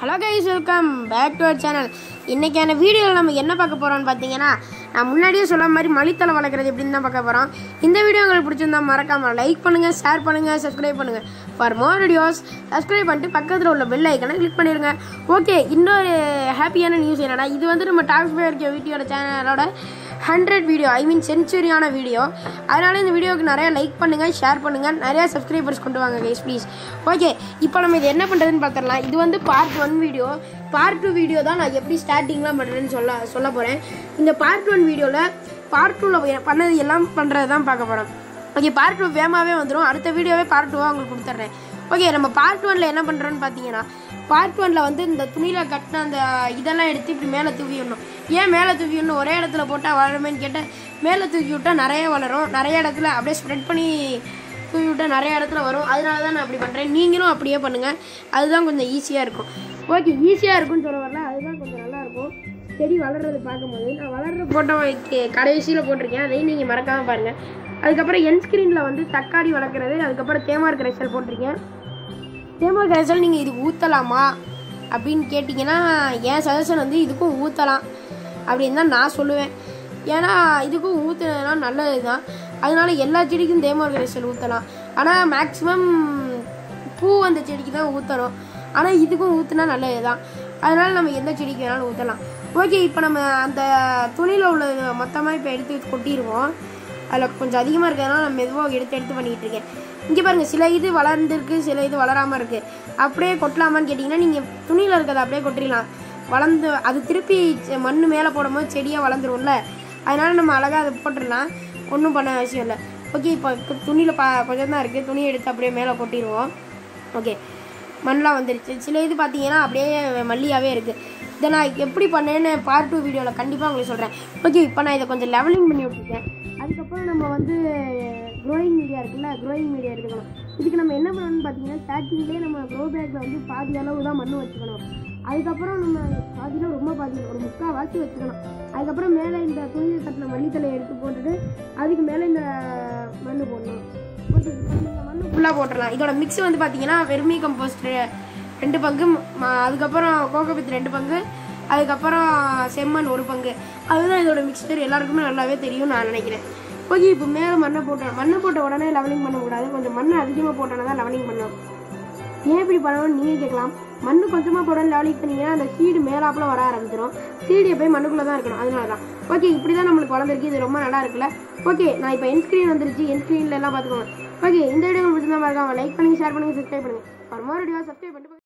hello guys welcome back to our channel இன்றைக்கான வீடியோவில் நம்ம என்ன பார்க்க போகிறோம்னு பார்த்தீங்கன்னா நான் முன்னாடியே சொல்ல மாதிரி மலித்தலை வளர்க்குறது எப்படின்னு தான் பார்க்க போகிறோம் இந்த வீடியோ உங்களுக்கு பிடிச்சிருந்தா மறக்காமல் லைக் பண்ணுங்கள் ஷேர் பண்ணுங்கள் சப்ஸ்கிரைப் பண்ணுங்கள் ஃபார் மோர் வீடியோஸ் சப்ஸ்கிரைப் பண்ணிட்டு பக்கத்தில் உள்ள பெல் ஐக்கனை கிளிக் பண்ணிடுங்க ஓகே இன்னொரு ஹாப்பியான நியூஸ் என்னன்னா இது வந்து நம்ம டாக்ஸ் இருக்க வீடியோட சேனலோட ஹண்ட்ரட் வீடியோ ஐ மீன் சென்ச்சுரியான வீடியோ அதனால் இந்த வீடியோவுக்கு நிறைய லைக் பண்ணுங்கள் ஷேர் பண்ணுங்கள் நிறையா சப்ஸ்கிரைபர்ஸ் கொண்டு வாங்க கைஸ் ப்ளீஸ் ஓகே இப்போ நம்ம இது என்ன பண்ணுறதுன்னு பார்த்துடலாம் இது வந்து part one video part two video தான் நான் எப்படி ஸ்டார்டிங்லாம் பண்ணுறேன்னு சொல்ல சொல்ல போகிறேன் இந்த பார்ட் ஒன் வீடியோவில் பார்ட் டூவில் பண்ணது எல்லாம் பண்ணுறது தான் பார்க்க போகிறோம் ஓகே பார்ட் டூ வேகமாகவே வந்துடும் அடுத்த வீடியோவே பார்ட் டூவாக உங்களுக்கு கொடுத்துட்றேன் ஓகே நம்ம பார்ட் ஒனில் என்ன பண்ணுறோன்னு பார்த்தீங்கன்னா பார்ட் ஒனில் வந்து இந்த துணியில் கட்டின அந்த இதெல்லாம் எடுத்து இப்படி மேலே தூவி விடணும் ஏன் மேலே தூவி விடணும் ஒரே இடத்துல போட்டால் வளருமேன்னு கேட்டால் மேலே தூக்கி விட்டால் நிறைய வளரும் நிறைய இடத்துல அப்படியே ஸ்ப்ரெட் பண்ணி தூவி விட்டால் நிறைய இடத்துல வரும் அதனால தான் நான் அப்படி பண்ணுறேன் நீங்களும் அப்படியே பண்ணுங்கள் அதுதான் கொஞ்சம் ஈஸியாக இருக்கும் ஓகே ஈஸியாக இருக்கும்னு சொல்ல வரல அதுதான் கொஞ்சம் நல்லாயிருக்கும் செடி வளர்றது பார்க்கும்போது நான் வளர்ற ஃபோட்டோ கடைசியில் போட்டிருக்கேன் அதையும் நீங்கள் மறக்காமல் பாருங்கள் அதுக்கப்புறம் என் ஸ்க்ரீனில் வந்து தக்காளி வளர்க்குறது அதுக்கப்புறம் தேமார் கரைசல் போட்டிருக்கேன் தேமார் கரைசல் நீங்கள் இதுக்கு ஊற்றலாமா அப்படின்னு கேட்டிங்கன்னா என் சஜஷன் வந்து இதுக்கும் ஊற்றலாம் அப்படின்னு தான் நான் சொல்லுவேன் ஏன்னா இதுக்கும் ஊற்றுனதுனா நல்லது தான் அதனால எல்லா செடிக்கும் தேமார் கரைசல் ஊற்றலாம் ஆனால் மேக்ஸிமம் பூ அந்த செடிக்கு தான் ஊற்றணும் ஆனால் இதுக்கும் ஊற்றுனா நல்லது தான் அதனால் நம்ம எந்த செடிக்கு வேணாலும் ஊற்றலாம் ஓகே இப்போ நம்ம அந்த துணியில் உள்ளது மொத்தமாக இப்போ எடுத்து கொட்டிடுவோம் அதில் கொஞ்சம் அதிகமாக இருக்கிறதுனால நான் மெதுவாக எடுத்து எடுத்து பண்ணிக்கிட்டு இருக்கேன் இங்கே பாருங்கள் சில இது வளர்ந்துருக்கு சில இது வளராமல் இருக்குது அப்படியே கொட்டலாமான்னு கேட்டிங்கன்னா நீங்கள் துணியில் இருக்கிறத அப்படியே கொட்டிடலாம் வளர்ந்து அது திருப்பி மண் மேலே போடும்போது செடியாக வளர்ந்துரும்ல அதனால் நம்ம அழகாக அதை போட்டுடலாம் ஒன்றும் பண்ண அவசியம் இல்லை ஓகே இப்போ துணியில் பா கொஞ்சம் தான் இருக்குது துணியை எடுத்து அப்படியே மேலே கொட்டிடுவோம் ஓகே மண்ணெலாம் வந்துருச்சு சில இது பார்த்தீங்கன்னா அப்படியே மல்லியாகவே இருக்குது இதை நான் எப்படி பண்ணேன்னு பார்ட் டூ வீடியோவில் கண்டிப்பாக உங்களுக்கு சொல்கிறேன் ஓகே இப்போ நான் இதை கொஞ்சம் லெவலிங் பண்ணி விட்டுருக்கேன் அதுக்கப்புறம் நம்ம வந்து க்ரோயிங் மீடியா இருக்குல்ல க்ரோயிங் மீடியா எடுத்துக்கணும் இதுக்கு நம்ம என்ன பண்ணணும்னு பார்த்தீங்கன்னா ஸ்டார்டிங்லேயே நம்ம க்ரோ பேக்கில் வந்து பாதி அளவு தான் மண் வச்சுக்கணும் அதுக்கப்புறம் நம்ம பாதியில் ரொம்ப பாதி ஒரு முக்கால் வாசி வச்சுக்கணும் அதுக்கப்புறம் மேலே இந்த துணியில் கட்டின மல்லித்தலையை எடுத்து போட்டுட்டு அதுக்கு மேலே இந்த மண் போடணும் ஓகே இப்போ நீங்கள் மண் ஃபுல்லாக போட்டுடலாம் இதோட மிக்ஸ் வந்து பார்த்தீங்கன்னா வெர்மி கம்போஸ்ட் ரெண்டு பங்கு ம- அதுக்கப்புறம் கோகோபித் ரெண்டு பங்கு அதுக்கப்புறம் செம்மண் ஒரு பங்கு அதுதான் இதோட மிக்சர் எல்லாருக்குமே நல்லாவே தெரியும் நான் நினைக்கிறேன் ஓகே இப்போ மேலே மண்ணை போட்டேன் மண்ணை போட்ட உடனே லெவலிங் பண்ணக்கூடாது கொஞ்சம் மண்ணை அதிகமாக போட்டோன்னா தான் லெவலிங் பண்ணணும் ஏன் இப்படி பண்ணணும்னு நீங்கள் கேட்கலாம் மண்ணு கொஞ்சமாக போட லெவலிங் பண்ணீங்கன்னா அந்த சீடு மேலாப்பில் வர ஆரம்பிச்சிடும் சீடு எப்பயும் மண்ணுக்குள்ளே தான் இருக்கணும் அதனால தான் ஓகே இப்படி தான் நம்மளுக்கு வளர்ந்துருக்கு இது ரொம்ப நல்லா இருக்குல்ல ஓகே நான் இப்போ என் ஸ்க்ரீன் வந்துருச்சு என் ஸ்க்ரீனில் எல்லாம் பார்த்துக்கோங்க ஓகே இந்த வீடியோ உங்களுக்கு பிடிச்சிருந்தா மறக்காம லைக் பண்ணுங்க ஷேர் பண்ணுங்க சப்ஸ்கிரைப் பண்ணுங்க ஒரு மாதிரி வீடியோ சப்ஸ்கிரைப் பண்ணிட்டு